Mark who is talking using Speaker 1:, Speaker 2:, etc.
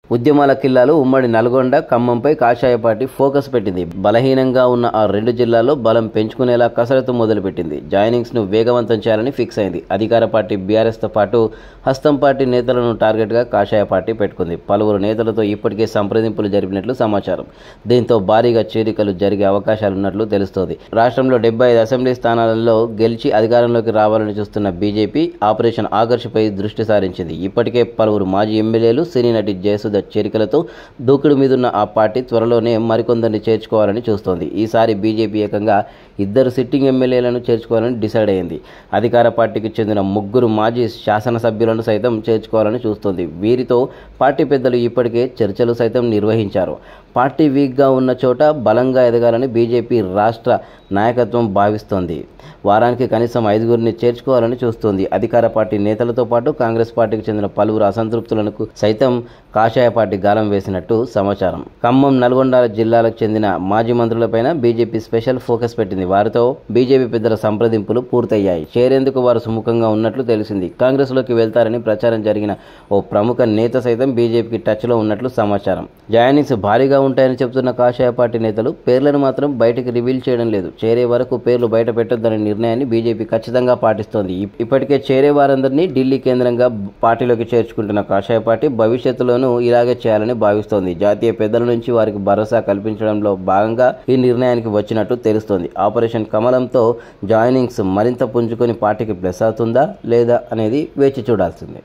Speaker 1: ఉద్యమాల కిల్లాలు ఉమ్మడి నల్గొండ ఖమ్మంపై కాషాయ పార్టీ ఫోకస్ పెట్టింది బలహీనంగా ఉన్న ఆ రెండు జిల్లాల్లో బలం పెంచుకునేలా కసరత్తు మొదలుపెట్టింది జాయినింగ్స్ ను వేగవంతం చేయాలని ఫిక్స్ అయింది అధికార పార్టీ బీఆర్ఎస్ తో పాటు హస్తం పార్టీ నేతలను టార్గెట్ గా కాషాయ పార్టీ పెట్టుకుంది పలువురు నేతలతో ఇప్పటికే సంప్రదింపులు జరిపినట్లు సమాచారం దీంతో భారీగా చేరికలు జరిగే అవకాశాలున్నట్లు తెలుస్తోంది రాష్ట్రంలో డెబ్బై ఐదు అసెంబ్లీ స్థానాలలో గెలిచి అధికారంలోకి రావాలని చూస్తున్న బీజేపీ ఆపరేషన్ ఆకర్షపై దృష్టి సారించింది ఇప్పటికే పలువురు మాజీ ఎమ్మెల్యేలు సినీ నటి జయసుధ చేరికలతో దూకుడు మీదున్న ఆ పార్టీ త్వరలోనే మరికొందరిని చేర్చుకోవాలని చూస్తోంది ఈసారి బీజేపీ ఏకంగా ఇద్దరు సిట్టింగ్ ఎమ్మెల్యేలను చేర్చుకోవాలని డిసైడ్ అయింది అధికార పార్టీకి చెందిన ముగ్గురు మాజీ శాసనసభ్యులను సైతం చేర్చుకోవాలని చూస్తోంది వీరితో పార్టీ పెద్దలు ఇప్పటికే చర్చలు సైతం నిర్వహించారు పార్టీ వీక్గా ఉన్న చోట బలంగా ఎదగాలని బీజేపీ రాష్ట్ర నాయకత్వం భావిస్తోంది వారానికి కనీసం ఐదుగురిని చేర్చుకోవాలని చూస్తోంది అధికార పార్టీ నేతలతో పాటు కాంగ్రెస్ పార్టీకి చెందిన పలువురు అసంతృప్తులకు సైతం కాషాయ పార్టీ గాలం వేసినట్టు సమాచారం ఖమ్మం నల్గొండ జిల్లాలకు చెందిన మాజీ మంత్రులపైన బీజేపీ స్పెషల్ ఫోకస్ పెట్టింది వారితో బీజేపీ పెద్దల సంప్రదింపులు పూర్తయ్యాయి చేరేందుకు వారు సుముఖంగా ఉన్నట్లు తెలిసింది కాంగ్రెస్లోకి వెళ్తారని ప్రచారం జరిగిన ఓ ప్రముఖ నేత సైతం బీజేపీకి టచ్లో ఉన్నట్లు సమాచారం జాయినింగ్స్ భారీగా ఉంటాయని చెబుతున్న కాషాయ పార్టీ నేతలు పేర్లను మాత్రం బయటకు రివీల్ చేయడం లేదు చేరే వరకు పేర్లు బయట పెట్టొద్దనే నిర్ణయాన్ని బీజేపీ ఖచ్చితంగా పాటిస్తోంది ఇప్- ఇప్పటికే చేరే వారందరినీ ఢిల్లీ కేంద్రంగా పార్టీలోకి చేర్చుకుంటున్న కాషాయ పార్టీ భవిష్యత్తులోనూ ఇలాగే చేయాలని భావిస్తోంది జాతీయ పెద్దల నుంచి వారికి భరోసా కల్పించడంలో భాగంగా ఈ నిర్ణయానికి వచ్చినట్టు తెలుస్తోంది ఆపరేషన్ కమలంతో జాయినింగ్స్ మరింత పుంజుకొని పార్టీకి ప్లస్ అవుతుందా లేదా అనేది వేచి చూడాల్సిందే